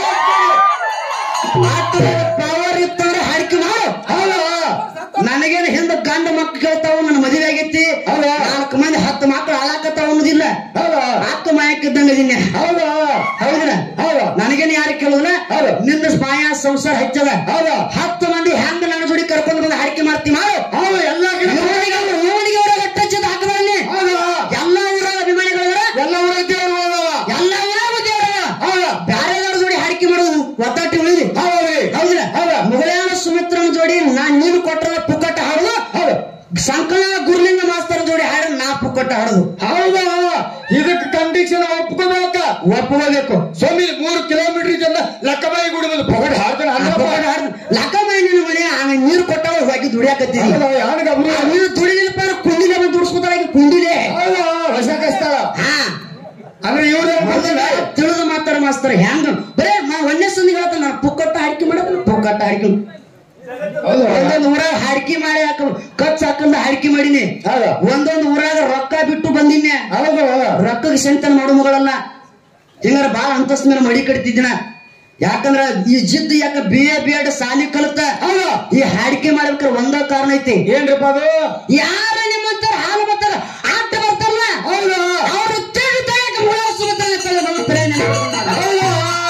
S1: ಪವರ್ ಇತ್ತಂದ್ರೆ ಹಾಡಿಕೆ ಮಾಡು
S2: ಹೌದಾ
S1: ನನಗೇನು ಹಿಂದ ಗಂಡ ಮಕ್ಳು ಕೇಳ್ತಾವ ನನ್ನ ಮದುವೆ ಆಗೈತಿ
S2: ಹೌದಾ?
S1: ನಾಲ್ಕು ಮಂದಿ ಹತ್ತು ಮಕ್ಳು ಹಾಳಾಕತ್ತಾವ ಅನ್ನೋದಿಲ್ಲ
S2: ಹೌದಾ
S1: ಅಕ್ಕ ಮಾಯಕ್ಕಿದ್ದಂಗ ಇದೀನಿ
S2: ಹೌದಾ
S1: ಹೌದಿಲ್ಲ
S2: ಹೌದಾ
S1: ನನಗೇನು ಯಾರು ಕೇಳುದಿಲ್ಲ
S2: ಹೌದು.
S1: ನಿಂದ ಮಾಯ ಸಂಸಾರ ಹೆಚ್ಚದ
S2: ಹೌದಾ
S1: ಹತ್ತು ಮಂದಿ ಹೆಂಗ ನನ್ನ ಜೋಡಿ ಕರ್ಕೊಂಡು ಬಂದು ಹಾಡಿಕೆ ಮಾಡ್ತಿ ಮಾಡು
S2: ಹೌದು ಎಲ್ಲ ಗಿಡ
S1: ಇವನಿಗೆ ಅವ್ರು- ಇವನಿಗೆ ಅವ್ರ ಟಚ್ ಹಾಕಬಾರನಿ
S2: ಹೌದಾ
S1: ಎಲ್ಲ ಊರಾಗ ಅಭಿಮಾನಿಗಳವರ
S2: ಎಲ್ಲ ಊರ ದೇವರು ಹೋದವ
S1: ಎಲ್ಲ ಊರಾಗ ದೇವರ
S2: ಹೌದಾ
S1: ಬ್ಯಾರೆದವ್ರ ಜೋಡಿ ಹಾಡಿಕೆ ಮಾಡೋದು ಒತ್ತಾಟಿ ಉಳಿದಿ
S2: ಹೌದ್ರಿ
S1: ಹೌದಿಲ್ಲ
S2: ಹೌದಾ
S1: ಮುಗಳಾನ ಸುಮಿತ್ರನ ಜೋಡಿ ನಾ ನೀನು ಕೊಟ್ಟರ ಪುಕ್ಕಟ್ಟ ಹಾಡುದು
S2: ಹೌದು
S1: ಸಂಕಲ ಗುರುಲಿಂಗ ಮಾಸ್ತರ್ ಜೋಡಿ ಹಾಡ ನಾ ಪುಕ್ಕಟ್ಟ ಹಾಡುದು
S2: ಹೌದಾ ಇದಕ್ಕೆ ಕಂಡೀಷನ್ ಒಪ್ಕೋಬೇಕ
S1: ಒಪ್ಪಬೇಕು
S2: ಸ್ವಾಮಿ ಮೂರು ಕಿಲೋಮೀಟರ್ ಜನ ಲಕ್ಕಬಾಯಿ ಗುಡಿ ಬಂದು ಪಗಡ್ ಹಾಡ್ತಾನೆ ಅಂದ್ರೆ
S1: ಲಕ್ಕಮೈ ನಿನ್ನ ಮನೆ ಆಗ ನೀರು ಕೊಟ್ಟಾವ ಹೋಗಿ ದುಡಿಯಾಕತ್ತೀನಿ
S2: ಹೌದಾ ಯಾನಿಗ
S1: ನೀನು ದುಡಿಲಿಲ್ಲಪ್ಪ ಅಂದ್ರೆ ಕುಂಡಿಲೆ ಬಂದು ದುಡಿಸ್ಕೊತಾರ ಕುಂಡಿಲೆ
S2: ಹೌದಾ ಹೊಸ ಕಷ್ಟ
S1: ಹಾ
S2: ಅಂದ್ರೆ ಇವ್ರು
S1: ಮೊದಲ ತಿಳಿದು ಮಾತಾಡ ಮಾಸ್ತರ್ ಹೆಂಗ ಬರೇ ಮ- ಒಂದೇ ಸಂದಿ ಹೇಳ್ತಾನ ನಾನು ಪುಕ್ಕಟ್ಟ ಹಾಡಿಕೆ ಮಾಡೋದು ಪುಕ್ಕಟ್ಟ ಹಾಡಿಕೆ
S2: ಹೌದು
S1: ಒಂದೊಂದು ಊರಾಗ ಹಾಡಿಕೆ ಮಾಡಿ ಹಾಕ ಖರ್ಚು ಹಾಕಂದ ಹಾಡಿಕೆ ಮಾಡೀನಿ
S2: ಹೌದಾ
S1: ಒಂದೊಂದು ಊರಾಗ ರೊಕ್ಕ ಬಿಟ್ಟು ಬಂದಿನ್ನೆ
S2: ಹೌದು
S1: ರೊಕ್ಕಕ್ಕೆ ಸಂತನ ಮಾಡೋ ಮಗಳಲ್ಲ ಹಿಂಗಾರ ಬಾಳ ಅಂತಸ್ತ ಮೇಲೆ ಮಡಿ ಕಟ್ತಿದ್ದಿನ ಯಾಕಂದ್ರ ಈ ಜಿದ್ದು ಯಾಕ ಬಿ ಎ ಬಿ ಎಡ್ ಸಾಲಿ ಕಲಿತ
S2: ಹೌದಾ
S1: ಈ ಹಾಡಿಕೆ ಮಾಡ್ಬೇಕಾರೆ ಒಂದ ಕಾರಣ ಐತಿ
S2: ಏನ್ರಿಪ್ಪ ಅದು
S1: ಯಾರ ನಿಮ್ಮಂತರ ಹಾಲು ಬರ್ತಾರ ಆಟ ಬರ್ತಾರಲ್ಲ
S2: ಹೌದಾ
S1: ಅವರು ತಿಳಿ ತೆಗೆಕ ಮುಳ ಸುಮತಾನೆ ನಮ್ಮ ಪ್ರೇರಣೆ
S2: ಹೌದಾ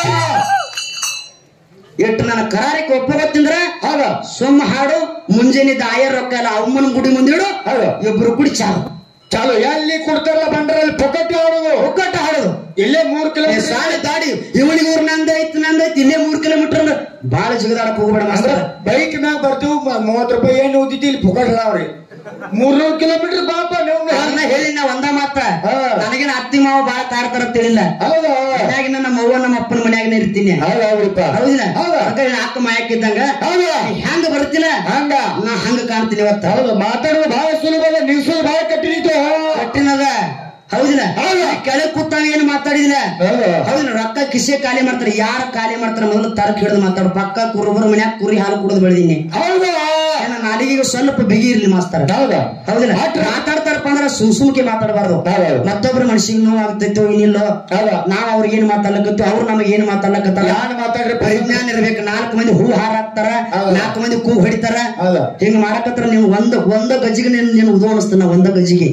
S1: ಎಷ್ಟು ನನ್ನ ಕರಾರಿಕೆ ಒಪ್ಪಗೊತ್ತಿಂದ್ರ
S2: ಹೌದಾ
S1: ಸುಮ್ಮ ಹಾಡು ಮುಂಜಾನೆ ದಾಯ ರೊಕ್ಕ ಎಲ್ಲ ಅಮ್ಮನ ಗುಡಿ ಮುಂದಿಡು
S2: ಹೌದು
S1: ಇಬ್ರು ಕುಡಿ ಚಾಲು
S2: ಚಾಲು ಎಲ್ಲಿ ಕೊಡ್ತಾರಲ್ಲ ಬಂಡ್ರಲ್ಲಿ ಪೊಕಟ್ಟಿ ಆಡೋದು
S1: ಒಕ್ಕಟ್ಟ ಹಾಡೋದು
S2: ಇಲ್ಲೇ ಮೂರು
S1: ಏ,
S2: ಕಿಲೋಮೀಟರ್
S1: ಸಾಲಿ ದಾಡಿ ಇವಳಿಗೆ ಊರ್ ನಂದೈತಿ ನಂದೈತಿ ಇಲ್ಲೇ ಮೂರ್ ಕಿಲೋಮೀಟರ್ ಅಂದ್ರೆ ಬಾಳ ಜಿಗದಾಡಕ್ ಹೋಗ್ಬೇಡ
S2: ಅಂದ್ರೆ
S1: ಮಾಸ್ತರ
S2: ಬೈಕ್ ಮ್ಯಾಗ ಬರ್ತೀವಿ ಮ- ಮೂವತ್ತು ರೂಪಾಯಿ ಏನು ಉದ್ದಿತಿ ಇಲ್ಲಿ ಪೊಕಟ್ ಅದಾವ್ರಿ ಮೂರ್ನೂರು ಕಿಲೋಮೀಟರ್ ಬಾಪ ನೀವು
S1: ಅದನ್ನ ಹೇಳಿ ನಾ ಒಂದ ಮಾತ
S2: ಹಾ.
S1: ನನಗೇನ ಅತ್ತಿ ಮಾವ ಬಾಳ ಕಾಡ್ತಾರ ತಿಳಿಲ್ಲ
S2: ಹೌದಾ
S1: ಮನ್ಯಾಗ ನಮ್ಮ ಅವ್ವ ನಮ್ಮ ಅಪ್ಪನ ಮನ್ಯಾಗನೇ ಇರ್ತೀನಿ
S2: ಹೌದಾ ಹೌದಪ್ಪ
S1: ಹೌದಿಲ್ಲ
S2: ಹೌದಾ
S1: ಅದಕ್ಕೆ ನಾ ಅಕ್ಕ ಮಾಯಕ್ಕಿದ್ದಂಗ
S2: ಹೌದಾ
S1: ಹೆಂಗ ಬರ್ತಿಲ್ಲ
S2: ಹಂಗ
S1: ನಾ ಹಂಗ ಕಾಣ್ತೀನಿ ಇವತ್ತ
S2: ಹೌದು ಮಾತಾಡೋದು ಬಹಳ ಸುಲಭ ಅದ ನಿಲ್ಸೋದು ಬಹಳ ಕಟ್ಟಿನಿತು
S1: ಕಟ್ಟಿನದ ಹೌದಿಲ್ಲ
S2: ಹೌದಾ
S1: ಕೆಳಗ್ ಕೂತಾಗ ಏನು ಮಾತಾಡಿದಿಲ್ಲ
S2: ಹೌದು
S1: ಹೌದಿಲ್ಲ ರೊಕ್ಕ ಕಿಸೆ ಖಾಲಿ ಮಾಡ್ತಾರೆ ಯಾರ ಖಾಲಿ ಮಾಡ್ತಾರ ಮೊದಲು ತರಕ್ ಹಿಡಿದು ಮಾತಾಡು ಪಕ್ಕ ಕುರುಬರ ಮನ್ಯಾಗ ಕುರಿ ಹಾಲು ಕುಡಿದು ಬೆಳೆದೀನಿ
S2: ಹೌದಾ
S1: ಏನ ನಾಲಿಗೆಗೆ ಸ್ವಲ್ಪ ಬಿಗಿ ಇರ್ಲಿ ಮಾಸ್ತರ
S2: ಹೌದಾ
S1: ಹೌದಿಲ್ಲ
S2: ಮಾತ್ರ-
S1: ಮಾತಾಡ್ತಾರಪ್ಪ ಅಂದ್ರೆ ಸುಮ್ ಸುಮ್ಕೆ ಮಾತಾಡಬಾರ್ದು
S2: ಹೌದು.
S1: ಮತ್ತೊಬ್ರ ಮನ್ಸಿಗೆ ನೋವು ಆಗ್ತೈತೋ ಏನಿಲ್ಲೋ
S2: ಹೌದಾ
S1: ನಾವ್ ಅವ್ರಿಗೆ ಏನ್ ಮಾತಾಡ್ಲಕತ್ತು ಅವ್ರು ನಮಗೆ ಏನ್ ಮಾತಾಡ್ಲಕತ್ತಾರ
S2: ಯಾರು ಮಾತಾಡ್ರಿ
S1: ಪರಿಜ್ಞಾನ ಇರ್ಬೇಕು ನಾಲ್ಕು ಮಂದಿ ಹೂ ಹಾರ ಹಾಕ್ತಾರ
S2: ಹೌದು.
S1: ನಾಲ್ಕು ಮಂದಿ ಕೂಗ್ ಹೊಡಿತಾರ
S2: ಹೌದಾ
S1: ಹಿಂಗ್ ಮಾಡಕತ್ತಾರ ನೀವು ಒಂದ್ ಒಂದ ಗಜ್ಜಿಗೆ ನೀನ್ ನೀನು ಉದು ಅನಿಸ್ತಾನ ಒಂದ ಗಜ್ಜಿಗೆ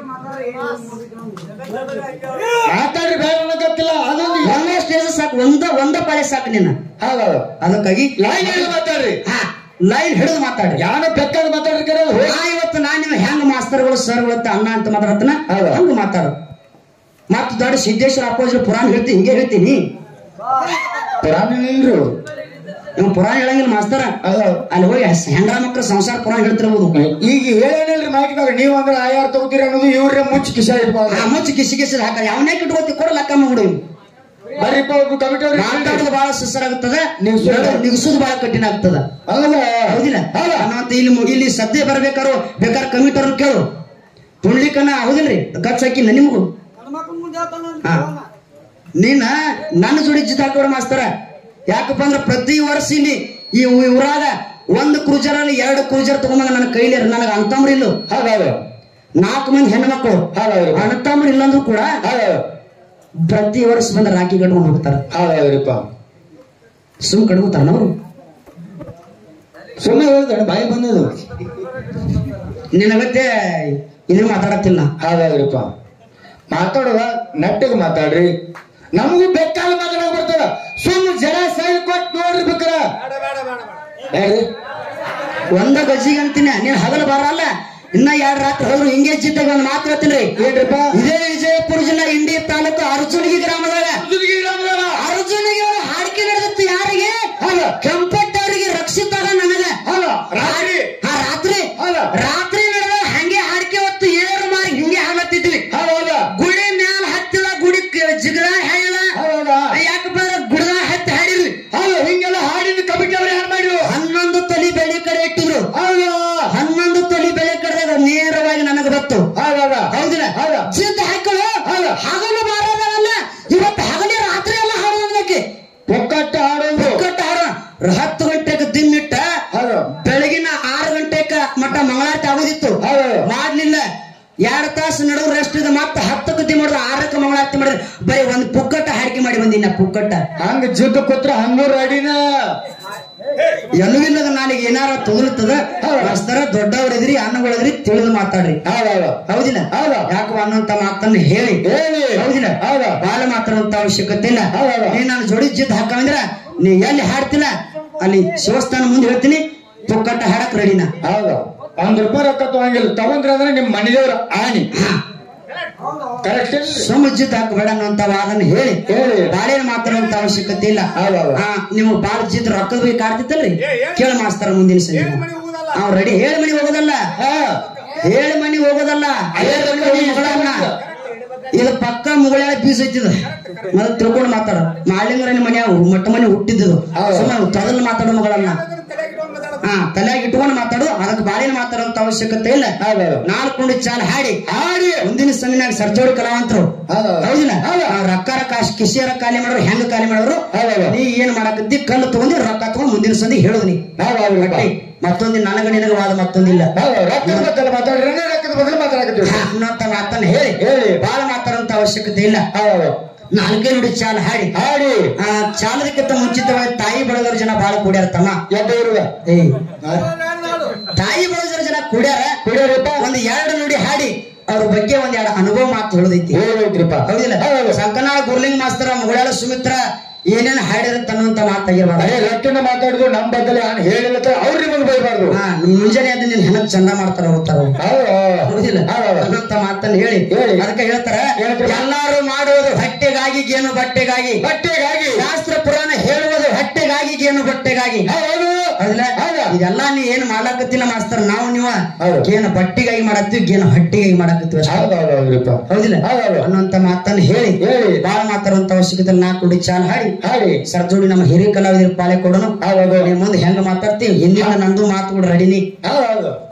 S2: ಮಾತಾಡ್ರಿ ಬೇಡ ಅನ್ನಕತ್ತಿಲ್ಲ ಅದೊಂದು
S1: ಒಂದ ಸ್ಟೇಜ್ ಸಾಕು ಒಂದ ಒಂದ ಪಾಳೆ ಸಾಕು ನಿನ್ನ
S2: ಹೌದೌದು
S1: ಅದಕ್ಕಾಗಿ
S2: ಲೈನ್ ಹೇಳಿ ಮಾತಾಡ್ರಿ
S1: ಹಾ ಲೈನ್ ಹಿಡಿದು ಮಾತಾಡಿ
S2: ಯಾನ ಬೇಕಾದ ಮಾತಾಡ್ರಿ ಕರೆ ಹೋಗಿ
S1: ನಾ ಇವತ್ತು ನಾ ನಿಮ್ಮ ಹೆಂಗ ಮಾಸ್ತರ್ಗಳು ಸರ್ಗಳು ಅಣ್ಣ ಅಂತ ಮಾತಾಡತ್ತನ
S2: ಹೌದು.
S1: ಹಂಗ ಮಾತಾಡು ಮತ್ತ ದೊಡ್ಡ ಸಿದ್ದೇಶ್ವರ ಅಪ್ಪಾಜಿ ಪುರಾಣ ಹೇಳ್ತೀನಿ ಹಿಂಗೆ ಹೇಳ್ತೀನಿ
S2: ಪುರಾಣ ನಿಲ್ರು
S1: ನೀವು ಪುರಾಣ ಹೇಳಂಗಿಲ್ಲ ಮಾಸ್ತರ
S2: ಹೌದೌದು
S1: ಅಲ್ಲಿ ಹೋಗಿ ಹೆಂಡ್ರ ಮಕ್ಳು ಸಂಸಾರ ಪುರಾಣ ಹೇಳ್ತಿರ್ಬೋದು
S2: ಈಗ ಹೇಳೇನಿಲ್ರಿ ಮೈಕ್ನಾಗ ನೀವ್ ಅಂದ್ರೆ ಆಯಾರ ತಗೋತೀರ ಅನ್ನೋದು ಇವ್ರೆ ಮುಚ್ಚಿ ಕಿಸ ಇಟ್ಬೋದು
S1: ಆ ಮುಚ್ಚಿ ಕಿಸಿ ಕಿಸಿ ಹಾಕ ಯಾವನೇ ಕಿಟ್ಕೋತಿ ಕೊಡ ಲೆಕ್ಕ ಮಾಡ್ಬಿಡು
S2: ಬರ್ರಿಪ್ಪ ಒಬ್ರು ಕಮಿಟಿ
S1: ಮಾತಾಡೋದು ಬಹಳ ಸುಸ್ಸರಾಗುತ್ತದ
S2: ನಿಗ್ಸೋದು.
S1: ನಿಗಿಸೋದು ಬಹಳ ಕಠಿಣ ಆಗ್ತದ
S2: ಹೌದಾ
S1: ಹೌದಿಲ್ಲ
S2: ಹೌದಾ
S1: ಅನ್ನೋಂತ ಇಲ್ಲಿ ಮು- ಇಲ್ಲಿ ಸದ್ಯ ಬರ್ಬೇಕಾರು ಬೇಕಾದ್ರೆ ಕಮಿಟರ್ ಕೇಳು ಪುಂಡ್ಲಿಕನ ಹೌದಿಲ್ರಿ ಖರ್ಚು ಹಾಕಿಲ್ಲ ನಿಮಗೂ ಹಾ. ನೀನ ನನ್ನ ಜೋಡಿ ಜಿದ್ ಹಾಕೋಡ ಮಾಸ್ತರ ಯಾಕಪ್ಪ ಅಂದ್ರೆ ಪ್ರತಿ ವರ್ಷ ಇಲ್ಲಿ ಈ ಊ- ಊರಾಗ ಒಂದು ಕ್ರೂಜರ್ ಅಲ್ಲಿ ಎರಡು ಕ್ರೂಜರ್ ತಗೊಂಬಂದ ನನ್ನ ಕೈಲಿ ನನಗೆ ಅಣ್ತಂಬ್ರು ಇಲ್ಲು
S2: ಹೌದೌದು
S1: ನಾಲ್ಕು ಮಂದಿ ಹೆಣ್ಣು ಮಕ್ಕಳು
S2: ಹೌದೌದು
S1: ಅಣ್ತಂಬ್ರು ಇಲ್ಲಂದ್ರೂ ಕೂಡ
S2: ಹೌದೌದು
S1: ಪ್ರತಿ ವರ್ಷ ಬಂದ ರಾಖಿ ಕಟ್ಕೊಂಡು ಹೋಗ್ತಾರ
S2: ಹೌದೌದ್ರಿಪ್ಪ
S1: ಸುಮ್ ಕಟ್ಕೋತಾರ ಅವರು
S2: ಸುಮ್ಮನೆ ಹೇಳ್ತಾನೆ ಬಾಯಿ ಬಂದದು
S1: ನಿನಗತ್ತೆ ಇದು ಮಾತಾಡತ್ತಿಲ್ಲ
S2: ಹೌದೌದ್ರಿಪ್ಪ ಮಾತಾಡುವ ನೆಟ್ಟಿಗೆ ಮಾತಾಡ್ರಿ ನಮಗೂ ಬೇಕಾದ ಮಾತಾಡಕ್ ಬರ್ತದ ಸುಮ್ಮ ಜನ ಸೈಡ್ ಕೊಟ್ಟು ನೋಡ್ರಿ ಬೇಕಾರ ಬೇಡ್ರಿ
S1: ಒಂದ ಗಜ್ಜಿಗೆ ಅಂತೀನಿ ನೀನ್ ಹಗಲು ಬರಲ್ಲ ಇನ್ನ ಎರಡ್ ರಾತ್ರಿ ಹೋದ್ರು ಹಿಂಗೆ ಜಿದ್ದಾಗ ಒಂದು ಮಾತು ಹೇಳ್ತೀನಿ
S2: ಏನ್ರಿಪ್ಪ
S1: ಇದೇ ವಿಜಯಪುರ ಜಿಲ್ಲಾ ಇಂಡಿ ತಾಲೂಕು ಅರ್ಜುನಿಗೆ ಗ್ರಾಮದಾಗ
S2: ಹುದುಗಿ ಗ್ರಾಮದವ.
S1: ಅರ್ಜುನಿಗೆ ಒಂದು ಹಾಡಿಕೆ ನಡೆದಿತ್ತು ಯಾರಿಗೆ
S2: ಹೌದ
S1: ಕೆಂಪಟ್ಟವರಿಗೆ ರಕ್ಷಿತಾಗ ನನಗ
S2: ಹೌದ ರಾತ್ರಿ
S1: ಆ ರಾತ್ರಿ
S2: ಹೌದ
S1: ರಾತ್ರಿ ನಡೆದ ಹಂಗೆ ಹಾಡಿಕೆ ಹೊತ್ತು ಏರು ಮಾರಿ ಹಿಂಗೆ ಹಾಲತ್ತಿದ್ವಿ
S2: ಹೌದ
S1: ಗುಡಿ ಮ್ಯಾಲ ಹತ್ತಿದ ಗುಡಿ ಜಿಗದ ಹೇಳಿದ
S2: ಹೌದ
S1: ಯಾಕಪ್ಪ ಅಂದ್ರೆ ಗುಡದ ಹತ್ತಿ ಹಾಡಿದ್ವಿ
S2: ಹೌದು ಹಿಂಗೆಲ್ಲ ಹಾಡಿದ ಕಮಿಟಿ ಅವ್ರೆ
S1: ಹತ್ತು ಗಂಟೆಗೆ ದಿಮ್ಮಿಟ್ಟ
S2: ಹೌದು
S1: ಬೆಳಗಿನ ಆರು ಗಂಟೆಕ ಮಟ್ಟ ಮಂಗಳಾರತಿ ಆಗುದಿತ್ತು
S2: ಹೌದು
S1: ಮಾಡ್ಲಿಲ್ಲ ಎರಡ್ ತಾಸು ನಡುವ ರೆಸ್ಟ್ ಇದೆ ಮತ್ತೆ ಹತ್ತಕ್ಕೆ ದಿ ಮಾಡಿದ್ರೆ ಆರಕ್ಕೆ ಮಂಗಳಾರತಿ ಮಾಡಿದ್ರೆ ಬರೀ ಒಂದ್ ಪುಕ್ಕಟ್ಟ ಹಾಡಿಕೆ ಮಾಡಿ ಬಂದಿನ ಪುಕ್ಕಟ್ಟ
S2: ಹಂಗ ಜಿದ್ದು ಕೂತ್ರ ಹಂಗೂ ರೆಡಿನ
S1: ಎಲ್ಲೂ ಇಲ್ಲದ ನಾಲಿಗೆ ಏನಾರ ತೊದಲುತ್ತದ ಮಾಸ್ತರ ದೊಡ್ಡವರಿದ್ರಿ ಅನ್ನಗಳಿದ್ರಿ ತಿಳಿದು ಮಾತಾಡ್ರಿ
S2: ಹೌದೌದು
S1: ಹೌದಿಲ್ಲ
S2: ಹೌದು.
S1: ಯಾಕೋ ಅನ್ನೋಂತ ಮಾತನ್ನ ಹೇಳಿ
S2: ಹೇಳಿ
S1: ಹೌದಿಲ್ಲ
S2: ಹೌದು.
S1: ಬಾಳ ಮಾತಾಡುವಂತ ಅವಶ್ಯಕತೆ ಇಲ್ಲ
S2: ಹೌದು.
S1: ನೀ ನಾನು ಜೋಡಿ ಜಿದ್ ಹಾಕಂದ್ರ ನೀ ಎಲ್ಲಿ ಹಾಡ್ತಿಲ್ಲ ಅಲ್ಲಿ ಶಿವಸ್ಥಾನ ಮುಂದೆ ಹೇಳ್ತೀನಿ ಪುಕ್ಕಟ್ಟ ಹಾಡಕ್ ರೆಡಿನ
S2: ಹೌದು ಒಂದ್ ರೂಪಾಯಿ ರೊಕ್ಕ ತಗೊಂಗಿಲ್ಲ ತಗೊಂಡ್ರೆ ಅಂದ್ರೆ ನಿಮ್ ಮನೆದೇವ್ರ ಆಣಿ ಕರೆಕ್ಟ್
S1: ಸುಮ್ಮ ಜಿದ್ ಹಾಕಬೇಡ ಅನ್ನೋಂತ ವಾದನ ಹೇಳಿ
S2: ಹೇಳಿ.
S1: ಬಾಳೇನ ಮಾತಾಡುವಂತ ಅವಶ್ಯಕತೆ ಇಲ್ಲ
S2: ಹೌದು, ಹೌದು.
S1: ಆ, ನಿಮ್ಗ್ ಬಾಳ ಜಿದ್ ರೊಕ್ಕದ ಬೇಕು ಆಡ್ತಿತ್ತಲ್ರಿ ಕೇಳ ಮಾಸ್ತರ ಮುಂದಿನ ಸಂಜೆ ಅವ್ ರೆಡಿ ಹೇಳಿ ಮನಿ ಹೋಗೋದಲ್ಲ
S2: ಹಾ
S1: ಹೇಳಿ ಮನಿ ಹೋಗೋದಲ್ಲ
S2: ಅದೇ
S1: ಹೇಳಿ ಮನಿ ಮಗಳನ್ನ. ಇದು ಪಕ್ಕ ಮುಗಳ ಬೀಸ್ ಐತಿದ ಮೊದಲು ತಿಳ್ಕೊಂಡು ಮಾತಾಡ ಮಾಲಿಂಗರನ ಮನೆ ಮಟ್ಟ ಮನೆ ಹುಟ್ಟಿದ್ದು
S2: ಹೌದು.
S1: ಸುಮ್ಮನೆ ತೊದಲು ಮಾತಾಡೋ ಮಗಳನ್ನ ಹಾ ತಲೆಯಾಗಿ ಇಟ್ಕೊಂಡು ಮಾತಾಡು ಅದಕ್ಕೆ ಬಾಳಿನ ಮಾತಾಡುವಂತ ಅವಶ್ಯಕತೆ ಇಲ್ಲ
S2: ಹೌದು.
S1: ನಾಲ್ಕು ನುಡಿ ಚಾಲ ಹಾಡಿ
S2: ಹಾಡಿ
S1: ಮುಂದಿನ ಸಮಯನಾಗ ಸರ್ಜೋಡಿ ಕಲಾವಂತರು
S2: ಹೌದು.
S1: ಹೌದಿಲ್ಲ
S2: ಹೌದು.
S1: ಆ ರೊಕ್ಕ ಕಾಶ್ ಕಿಸಿಯರ ಖಾಲಿ ಮಾಡೋರು ಹೆಂಗ ಖಾಲಿ ಮಾಡೋರು
S2: ಹೌದು.
S1: ನೀ ಏನ್ ಮಾಡಕತ್ತಿ ಕಲ್ಲು ತಗೊಂಡಿ ರೊಕ್ಕ ತಗೊಂಡ್ ಮುಂದಿನ ಸಂದಿ ಹೇಳುದು ನೀ
S2: ಹೌದು
S1: ಗಟ್ಟಿ. ಮತ್ತೊಂದು ನನಗ ನಿನಗ ವಾದ ಮತ್ತೊಂದಿಲ್ಲ
S2: ಹೌದು ರೊಕ್ಕದ ಬದಲು ಮಾತಾಡ್ರಿ ರೊಕ್ಕದ ಬದಲು ಮಾತಾಡಕತ್ತೀವಿ
S1: ಹಾ, ಅನ್ನೋಂತ ಮಾತನ್ನ ಹೇಳಿ
S2: ಹೇಳಿ.
S1: ಬಾಳ ಮಾತಾಡುವಂತ ಅವಶ್ಯಕತೆ ಇಲ್ಲ
S2: ಹೌದು
S1: ನಾಲ್ಕೇ ನುಡಿ ಚಾಲ ಹಾಡಿ
S2: ಹಾಡಿ
S1: ಆ ಚಾಲದಕ್ಕಿಂತ ಮುಂಚಿತವಾಗಿ ತಾಯಿ ಬಳಗರ ಜನ ಬಾಳ ಕೂಡ್ಯಾರ ತಮ್ಮ
S2: ಎದ್ದ ಇರುವ
S1: ಏ ತಾಯಿ ಬಳಗರ ಜನ ಕೂಡ್ಯಾರ
S2: ಕುಡಿಯೋರಿಪ್ಪ
S1: ಒಂದ್ ಎರಡು ನುಡಿ ಹಾಡಿ ಅವ್ರ ಬಗ್ಗೆ ಒಂದ್ ಎರಡು ಅನುಭವ ಮಾತು ಹೇಳದೈತಿ
S2: ಹೇಳ್ಬೇಕ್ರಿಪ್ಪ
S1: ಹೌದಿಲ್ಲ
S2: ಹೌದು.
S1: ಸಂಕನಾಳ ಗುರ್ಲಿಂಗ್ ಮಾಸ್ತರ ಮುಗಳಾಳ ಸುಮಿತ್ರ ಏನೇನ್ ಹಾಡಿರಂತ ಅನ್ನುವಂತ ಮಾತಾಗಿರ್ಬಾರ್ದು
S2: ಅದೇ ರೊಟ್ಟಿನ ಮಾತಾಡಿದ್ರು ನಮ್ ಬದಲು ನಾನು ಹೇಳಿಲ್ಲ ಅವ್ರು ನಿಮಗೆ ಬೈಬಾರ್ದು
S1: ಹಾ ಮುಂಜಾನೆ ಅದ ನಿನ್ ಹೆಣಕ್ ಚಂದ ಮಾಡ್ತಾರ ಹೋಗ್ತಾರ ಅವ್ರು.
S2: ಹೌದು
S1: ಹೌದಿಲ್ಲ
S2: ಹೌದು.
S1: ಅನ್ನೋಂತ ಮಾತನ್ನ ಹೇಳಿ
S2: ಹೇಳಿ.
S1: ಅದಕ್ಕೆ ಹೇಳ್ತಾರ
S2: ಹೇಳ್ತಾರೆ.
S1: ಎಲ್ಲಾರು ಮಾಡುವುದು ಹೊಟ್ಟೆಗಾಗಿ ಗೇನು ಬಟ್ಟೆಗಾಗಿ
S2: ಬಟ್ಟೆಗಾಗಿ
S1: ಶಾಸ್ತ್ರ ಪುರಾಣ ಹೇಳುವುದು ಹೊಟ್ಟೆಗಾಗಿ ಗೇನು ಬಟ್ಟೆಗಾಗಿ
S2: ಹೌದು
S1: ಹೌದಿಲ್ಲ
S2: ಹೌದು.
S1: ಇದೆಲ್ಲ ನೀ ಏನ್ ಮಾಡಾಕತ್ತಿಲ್ಲ ಮಾಸ್ತರ್ ನಾವು ನೀವ
S2: ಹೌದು.
S1: ಗೇನು ಬಟ್ಟೆಗಾಗಿ ಮಾಡತ್ತೀವಿ ಗೇನು ಹೊಟ್ಟೆಗಾಗಿ ಮಾಡಾಕತ್ತೀವಿ ಅಷ್ಟೇ.
S2: ಹೌದು ಹೌದು ಹೌದ್ರಿಪ್ಪ
S1: ಹೌದಿಲ್ಲ
S2: ಹೌದು.
S1: ಅನ್ನುವಂತ ಮಾತನ್ನ ಹೇಳಿ
S2: ಹೇಳಿ.
S1: ಬಾಳ ಮಾತಾಡುವಂತ ಅವಶ್ಯಕತೆ ನಾಲ್ಕು ನುಡಿ ಚಾಲ್ ಹಾಡಿ
S2: ಹಾಡಿ
S1: ಸರ್ಜೋಡಿ ನಮ್ಮ ಹಿರಿಯ ಕಲಾವಿದರ ಪಾಲೆ ಕೊಡೋನು
S2: ಹೌದು
S1: ನೀ ಮುಂದೆ ಹೆಂಗ ಮಾತಾಡ್ತೀವಿ ಹಿಂದಿನ ನಂದು ಮಾತು ಕೂಡ ರೆಡಿನಿ
S2: ಹೌದು ಹೌದು